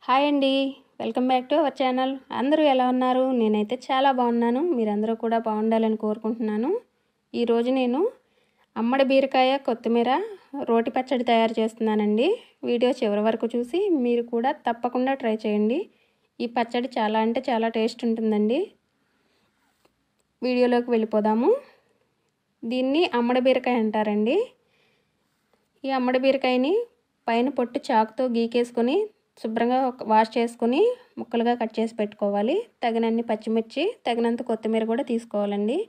hi అండి welcome back to our channel అందరూ ఎలా ఉన్నారు నేనైతే చాలా బాగున్నాను మీరందరూ కూడా బాగుండాలని కోరుకుంటున్నాను ఈరోజు నేను అమ్మడి బీరకాయ కొత్తిమీర రోటి పచ్చడి తయారు చేస్తున్నానండి వీడియో చివరి వరకు చూసి మీరు కూడా తప్పకుండా ట్రై చేయండి ఈ పచ్చడి చాలా అంటే చాలా టేస్ట్ ఉంటుందండి వీడియోలోకి వెళ్ళిపోదాము దీన్ని అమ్మడి బీరకాయ అంటారండి ఈ అమ్మడి బీరకాయని పైన పొట్టు చాకుతో గీకేసుకొని శుభ్రంగా వాష్ చేసుకొని ముక్కలుగా కట్ చేసి పెట్టుకోవాలి తగినన్ని పచ్చిమిర్చి తగినంత కొత్తిమీర కూడా తీసుకోవాలండి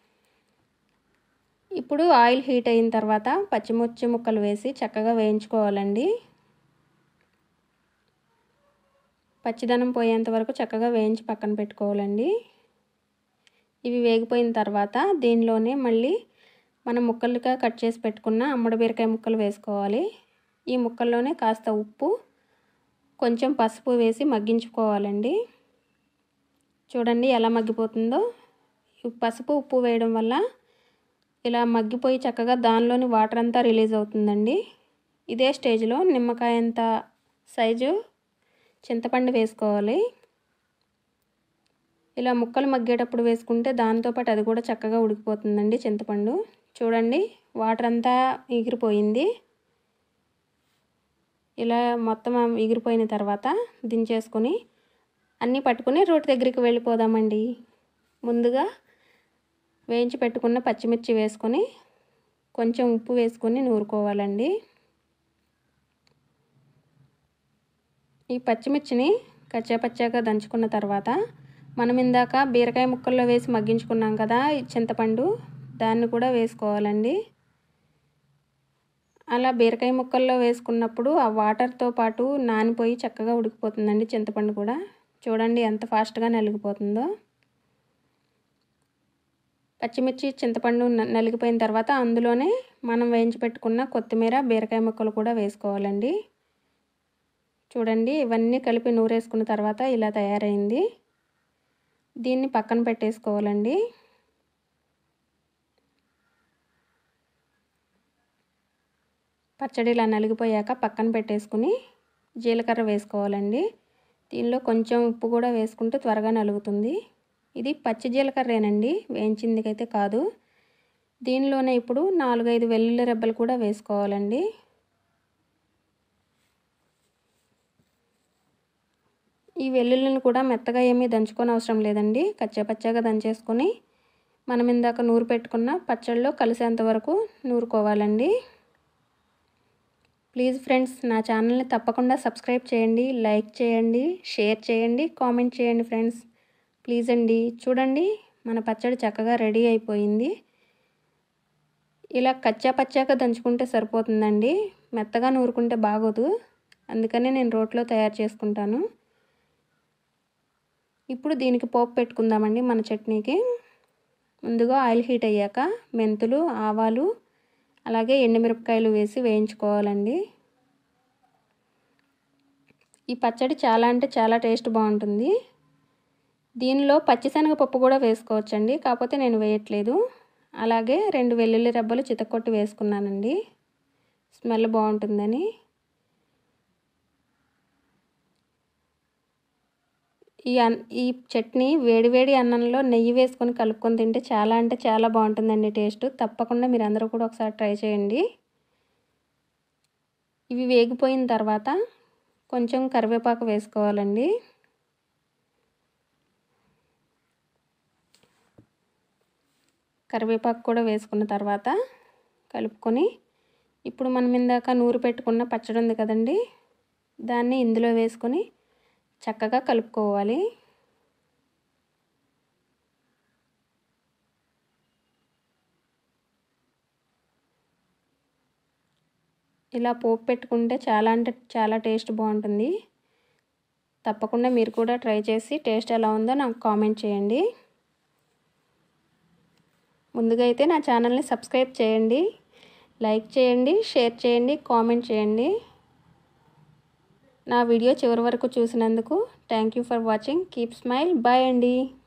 ఇప్పుడు ఆయిల్ హీట్ అయిన తర్వాత పచ్చిమిర్చి ముక్కలు వేసి చక్కగా వేయించుకోవాలండి పచ్చిదనం పోయేంత వరకు చక్కగా వేయించి పక్కన పెట్టుకోవాలండి ఇవి వేగిపోయిన తర్వాత దీనిలోనే మళ్ళీ మనం ముక్కలుగా కట్ చేసి పెట్టుకున్న అమ్మడి బీరకాయ ముక్కలు వేసుకోవాలి ఈ ముక్కల్లోనే కాస్త ఉప్పు కొంచెం పసుపు వేసి మగ్గించుకోవాలండి చూడండి ఎలా మగ్గిపోతుందో పసుపు ఉప్పు వేయడం వల్ల ఇలా మగ్గిపోయి చక్కగా దానిలోని వాటర్ అంతా రిలీజ్ అవుతుందండి ఇదే స్టేజ్లో నిమ్మకాయ అంత సైజు చింతపండు వేసుకోవాలి ఇలా ముక్కలు మగ్గేటప్పుడు వేసుకుంటే దాంతోపాటు అది కూడా చక్కగా ఉడికిపోతుందండి చింతపండు చూడండి వాటర్ అంతా ఎగిరిపోయింది ఇలా మొత్తం ఎగిరిపోయిన తర్వాత దించేసుకొని అన్నీ పట్టుకుని రోటి దగ్గరికి వెళ్ళిపోదామండి ముందుగా వేయించి పెట్టుకున్న పచ్చిమిర్చి వేసుకొని కొంచెం ఉప్పు వేసుకొని నూరుకోవాలండి ఈ పచ్చిమిర్చిని కచ్చాపచ్చాగా దంచుకున్న తర్వాత మనం ఇందాక బీరకాయ ముక్కల్లో వేసి మగ్గించుకున్నాం కదా ఈ చింతపండు దాన్ని కూడా వేసుకోవాలండి అలా బీరకాయ ముక్కల్లో వేసుకున్నప్పుడు ఆ వాటర్తో పాటు నానిపోయి చక్కగా ఉడికిపోతుందండి చింతపండు కూడా చూడండి ఎంత ఫాస్ట్గా నలిగిపోతుందో పచ్చిమిర్చి చింతపండు నలిగిపోయిన తర్వాత అందులోనే మనం వేయించి పెట్టుకున్న కొత్తిమీర బీరకాయ ముక్కలు కూడా వేసుకోవాలండి చూడండి ఇవన్నీ కలిపి నూరేసుకున్న తర్వాత ఇలా తయారైంది దీన్ని పక్కన పెట్టేసుకోవాలండి పచ్చడి ఇలా నలిగిపోయాక పక్కన పెట్టేసుకుని జీలకర్ర వేసుకోవాలండి దీనిలో కొంచెం ఉప్పు కూడా వేసుకుంటే త్వరగా నలుగుతుంది ఇది పచ్చి జీలకర్రేనండి వేయించిందికైతే కాదు దీనిలోనే ఇప్పుడు నాలుగైదు వెల్లుల్లి రెబ్బలు కూడా వేసుకోవాలండి ఈ వెల్లుల్లిని కూడా మెత్తగా ఏమీ దంచుకొని అవసరం లేదండి కచ్చాపచ్చాగా దంచేసుకొని మనం ఇందాక నూరు పెట్టుకున్న పచ్చడిలో కలిసేంత వరకు నూరుకోవాలండి ప్లీజ్ ఫ్రెండ్స్ నా ఛానల్ని తప్పకుండా సబ్స్క్రైబ్ చేయండి లైక్ చేయండి షేర్ చేయండి కామెంట్ చేయండి ఫ్రెండ్స్ ప్లీజ్ అండి చూడండి మన పచ్చడి చక్కగా రెడీ అయిపోయింది ఇలా కచ్చా పచ్చాక దంచుకుంటే సరిపోతుందండి మెత్తగా నూరుకుంటే బాగోదు అందుకని నేను రోట్లో తయారు చేసుకుంటాను ఇప్పుడు దీనికి పోపు పెట్టుకుందామండి మన చట్నీకి ముందుగా ఆయిల్ హీట్ అయ్యాక మెంతులు ఆవాలు అలాగే ఎండుమిరపకాయలు వేసి వేయించుకోవాలండి ఈ పచ్చడి చాలా అంటే చాలా టేస్ట్ బాగుంటుంది దీనిలో పచ్చిశనగపప్పు కూడా వేసుకోవచ్చండి కాకపోతే నేను వేయట్లేదు అలాగే రెండు వెల్లుల్లి రెబ్బలు చితకొట్టి వేసుకున్నానండి స్మెల్ బాగుంటుందని ఈ అన్ ఈ చట్నీ వేడివేడి అన్నంలో నెయ్యి వేసుకొని కలుపుకొని తింటే చాలా అంటే చాలా బాగుంటుందండి టేస్ట్ తప్పకుండా మీరు అందరూ కూడా ఒకసారి ట్రై చేయండి ఇవి వేగిపోయిన తర్వాత కొంచెం కరివేపాకు వేసుకోవాలండి కరివేపాకు కూడా వేసుకున్న తర్వాత కలుపుకొని ఇప్పుడు మనం ఇందాక నూరు పెట్టుకున్న పచ్చడి ఉంది కదండి దాన్ని ఇందులో వేసుకొని చక్కగా కలుపుకోవాలి ఇలా పోపు పెట్టుకుంటే చాలా అంటే చాలా టేస్ట్ బాగుంటుంది తప్పకుండా మీరు కూడా ట్రై చేసి టేస్ట్ ఎలా ఉందో నాకు కామెంట్ చేయండి ముందుగా అయితే నా ఛానల్ని సబ్స్క్రైబ్ చేయండి లైక్ చేయండి షేర్ చేయండి కామెంట్ చేయండి నా వీడియో చివరి వరకు చూసినందుకు thank you for watching keep smile bye అండి